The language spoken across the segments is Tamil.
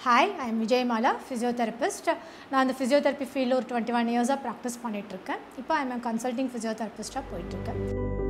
hi I am Vijayamala physiotherapist நான் அந்த ஃபிசியோதெரப்பி ஃபீல்டில் ஒரு டுவெண்ட்டி ஒன் இயர்ஸாக ப்ராக்டிஸ் பண்ணிகிட்ருக்கேன் இப்போ ஐ எம் கன்சல்டிங் ஃபிசியோதெரபிஸ்ட்டாக போயிட்டுருக்கேன்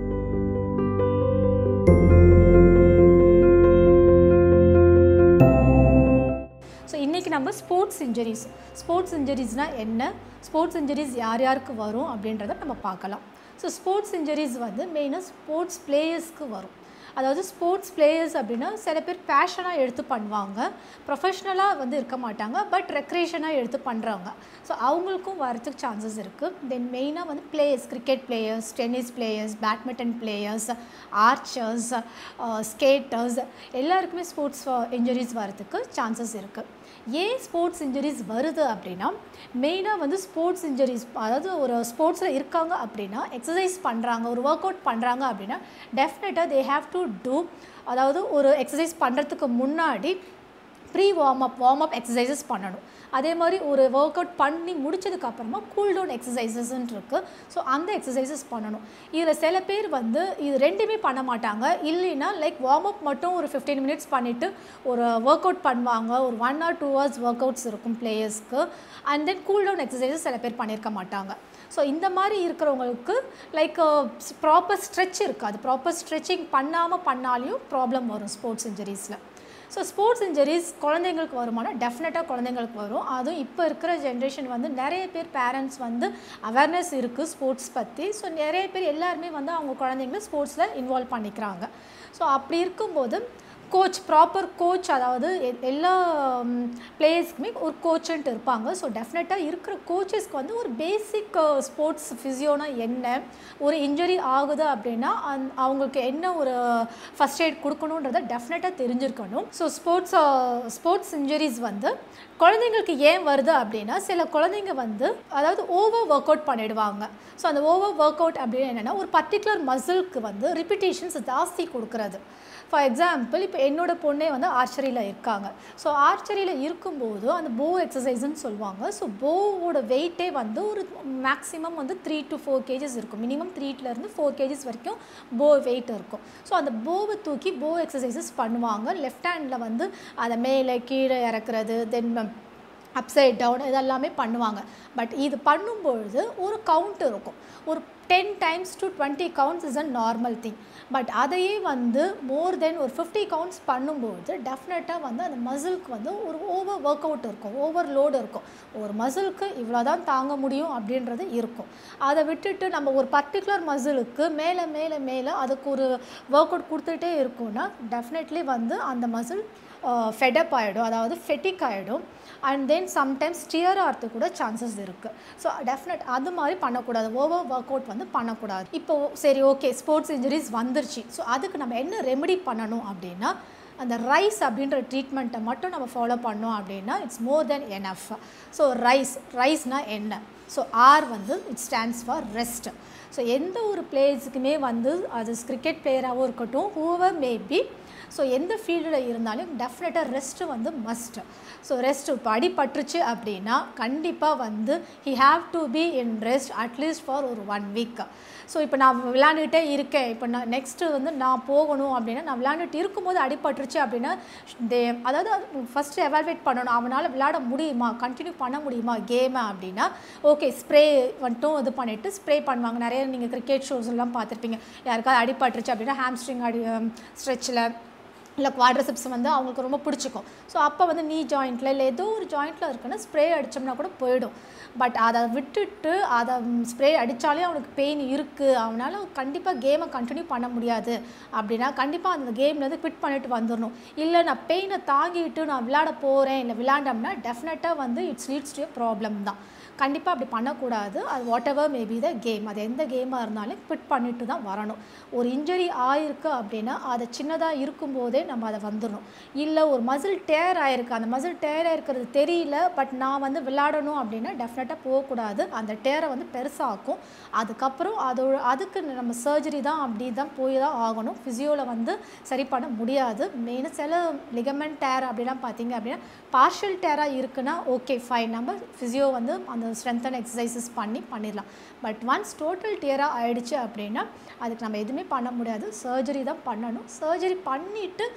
ஸோ இன்றைக்கி நம்ம ஸ்போர்ட்ஸ் இன்ஜுரிஸ் ஸ்போர்ட்ஸ் இன்ஜுரிஸ்னால் என்ன ஸ்போர்ட்ஸ் இன்ஜுரிஸ் யார் யாருக்கு வரும் அப்படின்றத நம்ம பார்க்கலாம் ஸோ ஸ்போர்ட்ஸ் இன்ஜுரிஸ் வந்து மெயினாக ஸ்போர்ட்ஸ் பிளேயர்ஸ்க்கு வரும் அதாவது ஸ்போர்ட்ஸ் பிளேயர்ஸ் அப்படின்னா சில பேர் பேஷனாக எடுத்து பண்ணுவாங்க ப்ரொஃபஷ்னலாக வந்து இருக்க மாட்டாங்க பட் ரெக்ரேஷனாக எடுத்து பண்ணுறவங்க ஸோ அவங்களுக்கும் வரதுக்கு சான்சஸ் இருக்குது தென் மெயினாக வந்து players cricket players tennis players badminton players archers skaters எல்லாருக்குமே ஸ்போர்ட்ஸ் இன்ஜுரிஸ் வரதுக்கு சான்சஸ் இருக்குது ஏன் ஸ்போர்ட்ஸ் இன்ஜுரிஸ் வருது அப்படின்னா மெயினாக வந்து ஸ்போர்ட்ஸ் இன்ஜுரிஸ் அதாவது ஒரு ஸ்போர்ட்ஸில் இருக்காங்க அப்படின்னா எக்ஸசைஸ் பண்ணுறாங்க ஒரு ஒர்க் அவுட் பண்ணுறாங்க அப்படின்னா டெஃபினட்டாக தே ஹாவ் டு டூ அதாவது ஒரு எக்ஸசைஸ் பண்ணுறதுக்கு முன்னாடி pre warm up warm up exercises பண்ணணும் அதே மாதிரி ஒரு ஒர்க் அவுட் பண்ணி முடிச்சதுக்கப்புறமா கூல் டவுன் எக்ஸசைசஸ்ன்னு இருக்குது ஸோ அந்த எக்ஸசைசஸ் பண்ணணும் இதில் சில பேர் வந்து இது ரெண்டுமே பண்ண மாட்டாங்க இல்லைன்னா லைக் வார்ம் அப் மட்டும் ஒரு ஃபிஃப்டீன் மினிட்ஸ் பண்ணிவிட்டு ஒரு ஒர்க் அவுட் பண்ணுவாங்க ஒரு one or two hours workouts இருக்கும் பிளேயர்ஸ்க்கு and then cool down exercises சில பேர் பண்ணியிருக்க மாட்டாங்க ஸோ இந்த மாதிரி இருக்கிறவங்களுக்கு லைக் ப்ராப்பர் ஸ்ட்ரெச் இருக்காது ப்ராப்பர் ஸ்ட்ரெச்சிங் பண்ணாமல் பண்ணாலையும் ப்ராப்ளம் வரும் ஸ்போர்ட்ஸ் இன்ஜுரிஸில் ஸோ ஸ்போர்ட்ஸ் இன்ஜுரிஸ் குழந்தைங்களுக்கு வருமானா டெஃபினட்டாக குழந்தைங்களுக்கு வரும் அதுவும் இப்போ இருக்கிற ஜென்ரேஷன் வந்து நிறைய பேர் பேரண்ட்ஸ் வந்து அவேர்னஸ் இருக்குது ஸ்போர்ட்ஸ் பற்றி ஸோ நிறைய பேர் எல்லாருமே வந்து அவங்க குழந்தைங்கள ஸ்போர்ட்ஸில் இன்வால்வ் பண்ணிக்கிறாங்க ஸோ அப்படி இருக்கும்போது கோச் ப்ராப்பர் கோச் அதாவது எல்லா பிளேயர்ஸ்க்குமே ஒரு கோச்சுன்ட்டு இருப்பாங்க ஸோ டெஃபினட்டாக இருக்கிற கோச்சஸ்க்கு வந்து ஒரு பேசிக் ஸ்போர்ட்ஸ் ஃபிசியோனா என்ன ஒரு இன்ஜுரி ஆகுது அப்படின்னா அந் அவங்களுக்கு என்ன ஒரு ஃபஸ்ட் எய்ட் கொடுக்கணுன்றதை டெஃபினட்டாக தெரிஞ்சிருக்கணும் ஸோ ஸ்போர்ட்ஸ் ஸ்போர்ட்ஸ் இன்ஜுரிஸ் வந்து குழந்தைங்களுக்கு ஏன் வருது அப்படின்னா சில குழந்தைங்க வந்து அதாவது ஓவர் ஒர்க் அவுட் பண்ணிடுவாங்க ஸோ அந்த ஓவர் ஒர்க் அவுட் அப்படின்னு என்னென்னா ஒரு பர்டிகுலர் மசிலுக்கு வந்து ரிப்பிட்டேஷன்ஸ் ஜாஸ்தி கொடுக்குறது ஃபார் எக்ஸாம்பிள் இப்போ என்னோடய பொண்ணே வந்து ஆர்ச்சரியில் இருக்காங்க ஸோ ஆர்ச்சரியில் இருக்கும்போது அந்த போ எக்ஸசைஸ்ன்னு சொல்லுவாங்க ஸோ போவோட வெயிட்டே வந்து ஒரு மேக்ஸிமம் வந்து த்ரீ டு ஃபோர் கேஜஸ் இருக்கும் மினிமம் த்ரீலேருந்து ஃபோர் கேஜஸ் வரைக்கும் போ வெயிட் இருக்கும் ஸோ அந்த போவை தூக்கி போ எக்ஸசைசஸ் பண்ணுவாங்க லெஃப்ட் ஹேண்டில் வந்து அதை மேலே கீழே இறக்குறது தென் அப்சைட் டவுன் இதெல்லாமே பண்ணுவாங்க பட் இது பண்ணும்பொழுது ஒரு கவுண்ட் இருக்கும் ஒரு ten times to twenty counts is a normal thing but அதையே வந்து மோர் தென் ஒரு ஃபிஃப்டி கவுண்ட்ஸ் பண்ணும்போது டெஃபினட்டாக வந்து அந்த மசிலுக்கு வந்து ஒரு ஓவர் ஒர்க் அவுட் இருக்கும் ஓவர் லோடு இருக்கும் ஒரு மசிலுக்கு இவ்வளோ தான் தாங்க முடியும் அப்படின்றது இருக்கும் அதை விட்டுட்டு நம்ம ஒரு பர்டிகுலர் மசிலுக்கு மேலே மேலே மேலே அதுக்கு ஒரு ஒர்க் அவுட் கொடுத்துட்டே இருக்கோன்னா டெஃபினெட்லி வந்து அந்த மசில் ஃபெடப் ஆகிடும் அதாவது ஃபெட்டிக் ஆகிடும் அண்ட் தென் சம்டைம்ஸ் ஸ்டியர் ஆகிறதுக்கு கூட சான்சஸ் இருக்குது ஸோ டெஃபினட் அது மாதிரி பண்ணக்கூடாது ஓவர் ஒர்க் அவுட் வந்து பண்ணக்கூடாது இப்போ சரி ஓகே ஸ்போர்ட்ஸ் இன்ஜுரிஸ் வந்துருச்சு ஸோ அதுக்கு நம்ம என்ன ரெமெடி பண்ணணும் அப்படின்னா அந்த ரைஸ் அப்படின்ற ட்ரீட்மெண்ட்டை மட்டும் நம்ம ஃபாலோ பண்ணோம் அப்படின்னா it's more then enough so RICE ரைஸ்னால் என்ன ஸோ ஆர் வந்து it stands for rest so எந்த ஒரு பிளேயர்ஸுக்குமே வந்து அது கிரிக்கெட் பிளேயராகவும் இருக்கட்டும் ஹூவர் மேபி ஸோ எந்த ஃபீல்டில் இருந்தாலும் டெஃபினட்டாக ரெஸ்ட்டு வந்து மஸ்ட் ஸோ ரெஸ்ட் இப்போ அடிபட்டுருச்சு அப்படின்னா கண்டிப்பாக வந்து he have to be in rest at least for ஒரு ஒன் வீக் ஸோ இப்போ நான் விளாண்டுக்கிட்டே இருக்கேன் இப்போ நான் நெக்ஸ்ட்டு வந்து நான் போகணும் அப்படின்னா நான் விளாண்டுட்டு இருக்கும்போது அடிபட்டுருச்சு அப்படின்னா தே அதாவது ஃபஸ்ட்டு எவால்வேட் பண்ணணும் அவனால் விளையாட முடியுமா கண்டினியூ பண்ண முடியுமா கேமை அப்படின்னா ஓகே ஸ்ப்ரே வந்துட்டும் இது பண்ணிவிட்டு ஸ்ப்ரே பண்ணுவாங்க நிறைய நீங்கள் கிரிக்கெட் ஷோஸ் எல்லாம் பார்த்துருப்பீங்க யாருக்காவது அடிபட்டுருச்சு அப்படின்னா ஹாம்ஸ்ட்ரிங் அடி ஸ்ட்ரெச்சில் இல்லை குவாட்ரசெப்ஸ் வந்து அவங்களுக்கு ரொம்ப பிடிச்சிக்கும் ஸோ அப்போ வந்து நீ ஜாயிண்ட்டில் இல்லை ஏதோ ஒரு ஜாயிண்ட்டில் இருக்குன்னா ஸ்ப்ரே அடித்தோம்னா கூட போயிடும் பட் அதை விட்டுட்டு அதை ஸ்ப்ரே அடித்தாலே அவனுக்கு பெயின் இருக்குது அவனால் கண்டிப்பாக கேமை கண்டினியூ பண்ண முடியாது அப்படின்னா கண்டிப்பாக அந்த கேம்லேருந்து குவிட் பண்ணிட்டு வந்துடணும் இல்லை நான் பெயினை தாங்கிட்டு நான் விளையாட போகிறேன் இல்லை விளையாண்டோம்னா டெஃபினட்டாக வந்து இட்ஸ் லீட்ஸ் டு ப்ராப்ளம் தான் கண்டிப்பாக அப்படி பண்ணக்கூடாது அது whatever maybe the game அது எந்த கேமாக இருந்தாலும் குவிட் பண்ணிட்டு தான் வரணும் ஒரு இன்ஜரி ஆயிருக்கு அப்படின்னா அதை சின்னதாக இருக்கும்போதே நம்ம அதை வந்துடணும் இல்லை ஒரு மசில் டேர் ஆயிருக்கு அந்த மசில் டேர் ஆயிருக்கிறது தெரியல பட் நான் வந்து விளையாடணும் அப்படின்னா டெஃபினட்டாக போகக்கூடாது அந்த டேரை வந்து பெருசாக்கும் அதுக்கப்புறம் அதோட அதுக்கு நம்ம சர்ஜரி தான் அப்படி தான் போய் தான் ஆகணும் ஃபிசியோவில் வந்து சரி பண்ண முடியாது மெயினாக சில லிகமெண்ட் டேர் அப்படிலாம் பார்த்தீங்க அப்படின்னா பார்ஷியல் டேராக இருக்குன்னா ஓகே ஃபைன் நம்ம ஃபிசியோ வந்து அந்த ஸ்ட்ரென்தன் எக்ஸசைசஸ் பண்ணி பண்ணிடலாம் பட் ஒன்ஸ் டோட்டல் டியராக ஆயிடுச்சு அப்படின்னா அதுக்கு நம்ம எதுவுமே பண்ண முடியாது சர்ஜரி தான் பண்ணணும் சர்ஜரி பண்ணிவிட்டு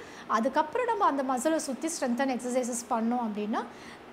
அதுக்கப்புறம் நம்ம அந்த மசிலை சுற்றி ஸ்ட்ரென்தன் எக்ஸசைசஸ் பண்ணோம் அப்படின்னா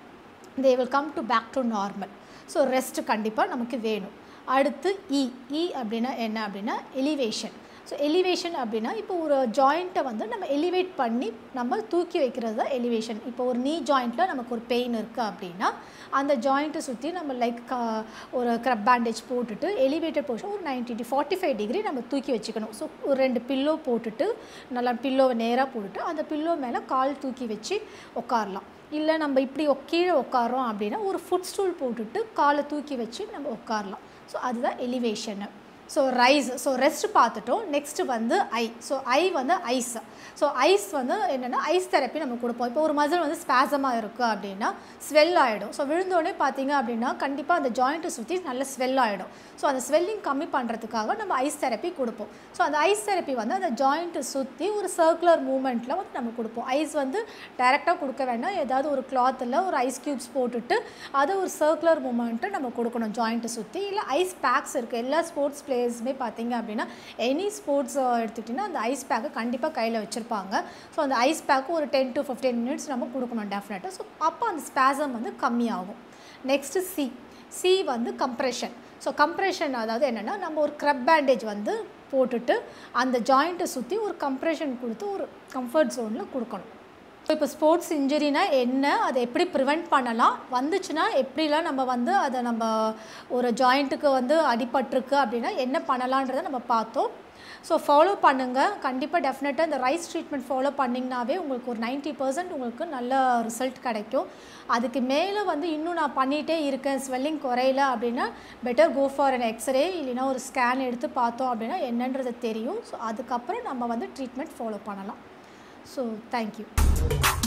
they will come to back to normal so rest கண்டிப்பாக நமக்கு வேணும் அடுத்து இ இ அப்படின்னா என்ன அப்படின்னா எலிவேஷன் ஸோ எலிவேஷன் அப்படின்னா இப்போ ஒரு ஜாயிண்ட்டை வந்து நம்ம எலிவேட் பண்ணி நம்ம தூக்கி வைக்கிறது தான் எலிவேஷன் இப்போ ஒரு நீ ஜாயிண்ட்டில் நமக்கு ஒரு பெயின் இருக்குது அப்படின்னா அந்த ஜாயிண்ட்டை சுற்றி நம்ம லைக் ஒரு க்ரப் பேண்டேஜ் போட்டுட்டு எலிவேட்டட் போர்ஷன் ஒரு ninety to forty five degree நம்ம தூக்கி வச்சுக்கணும் ஸோ ஒரு ரெண்டு பில்லோ போட்டுட்டு நல்லா பில்லோவை நேராக போட்டுட்டு அந்த பில்லோ மேலே கால் தூக்கி வச்சு உட்காரலாம் இல்லை நம்ம இப்படி உக்- கீழே உட்காரோம் அப்படின்னா ஒரு ஃபுட் ஸ்டூல் போட்டுட்டு காலை தூக்கி வச்சு நம்ம உட்காரலாம் ஸோ அதுதான் எலிவேஷனு ஸோ ரைஸ் ஸோ ரெஸ்ட் பார்த்துட்டோம் நெக்ஸ்ட் வந்து ஐ ஸோ ஐ வந்து ஐஸ் ஸோ ஐஸ் வந்து என்னென்னா ஐஸ் தெரப்பி நம்ம கொடுப்போம் இப்போ ஒரு மசில் வந்து ஸ்பேசமாக இருக்குது அப்படின்னா ஸ்வெல் ஆகிடும் ஸோ விழுந்தோடனே பார்த்தீங்க அப்படின்னா கண்டிப்பாக அந்த ஜாயிண்ட்டை சுற்றி நல்ல ஸ்வெல் ஆகிடும் ஸோ அந்த ஸ்வெல்லிங் கம்மி பண்ணுறதுக்காக நம்ம ஐஸ் தெரப்பி கொடுப்போம் ஸோ அந்த ஐஸ் தெரப்பி வந்து அந்த ஜாயிண்ட்டை சுற்றி ஒரு சர்க்குலர் மூமெண்ட்டில் வந்து நம்ம கொடுப்போம் ஐஸ் வந்து டைரெக்டாக கொடுக்க வேண்டாம் ஏதாவது ஒரு கிளாத்தில் ஒரு ஐஸ் க்யூப்ஸ் போட்டுட்டு அதை ஒரு சர்க்குலர் மூமெண்ட்டை நம்ம கொடுக்கணும் ஜாயிண்ட்டை சுற்றி இல்லை ஐஸ் பேக்ஸ் இருக்குது எல்லா ஸ்போர்ட்ஸ் பிளேயர்ஸுமே பார்த்தீங்க அப்படின்னா எனி ஸ்போர்ட்ஸ் எடுத்துக்கிட்டிங்கன்னா அந்த ஐஸ் பேக்கை கண்டிப்பாக கையில் வச்சுருப்பாங்க ஸோ அந்த ஐஸ் பேக்கு ஒரு டென் டு ஃபிஃப்டீன் மினிட்ஸ் நம்ம கொடுக்கணும் டெஃபினட்டாக ஸோ அப்போ அந்த ஸ்பேசம் வந்து கம்மியாகும் நெக்ஸ்ட்டு சி சி வந்து கம்ப்ரெஷன் ஸோ கம்ப்ரெஷன் அதாவது என்னென்னா நம்ம ஒரு க்ரப் பேண்டேஜ் வந்து போட்டுட்டு அந்த ஜாயிண்ட்டை சுற்றி ஒரு கம்ப்ரெஷன் கொடுத்து ஒரு கம்ஃபர்ட் ஜோனில் கொடுக்கணும் இப்போ ஸ்போர்ட்ஸ் இன்ஜுரினா என்ன அதை எப்படி ப்ரிவெண்ட் பண்ணலாம் வந்துச்சுன்னா எப்படிலாம் நம்ம வந்து அதை நம்ம ஒரு ஜாயிண்ட்டுக்கு வந்து அடிபட்டிருக்கு அப்படின்னா என்ன பண்ணலான்றதை நம்ம பார்த்தோம் ஸோ ஃபாலோ பண்ணுங்கள் கண்டிப்பாக டெஃபினட்டாக இந்த ரைஸ் ட்ரீட்மெண்ட் ஃபாலோ பண்ணிங்கனாவே உங்களுக்கு ஒரு 90% பர்சன்ட் உங்களுக்கு நல்ல ரிசல்ட் கிடைக்கும் அதுக்கு மேலே வந்து இன்னும் நான் பண்ணிகிட்டே இருக்கேன் ஸ்வெல்லிங் குறையல அப்படின்னா better go for an X ray இல்லைன்னா ஒரு ஸ்கேன் எடுத்து பார்த்தோம் அப்படின்னா என்னன்றது தெரியும் ஸோ அதுக்கப்புறம் நம்ம வந்து ட்ரீட்மெண்ட் ஃபாலோ பண்ணலாம் ஸோ தேங்க்யூ